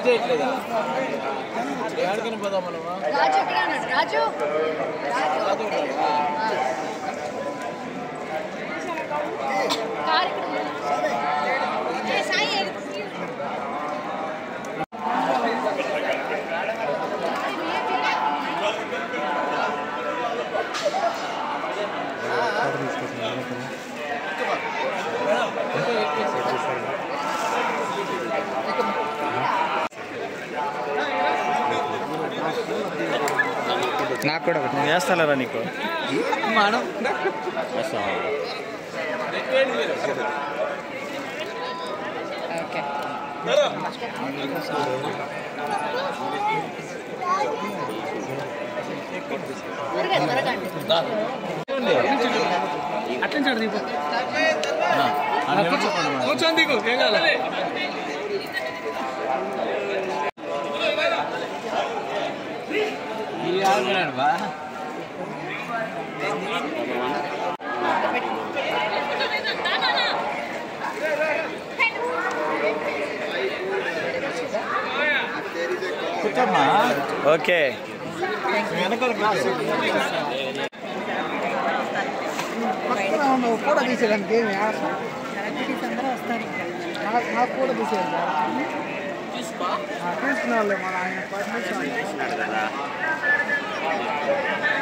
చేయట్లేదా ఎక్కడికి పోదాం మనమా రాజు ఎక్కడ ఉన్నాడు రాజు రాజు ఆ. కారు ఇక్కడ ఉంది. ఏ సాయి ఏడు. నాకు కూడా ఒకటి నేను వేస్తాలేరా నీకు మనం ఓకే త్వరగా త్వరగా అండి కూర్చొని దిగు ఏం కాదు ఈ ఆడుకున్నాడు బా కూర్చోమ్మా ఓకే వెనకాల కూర్చో ఫోటో తీసేదానికి ఏమి నాకు ఫోటో తీసేది తీసుకున్నాళ్ళే మన ఆయన పర్మిషన్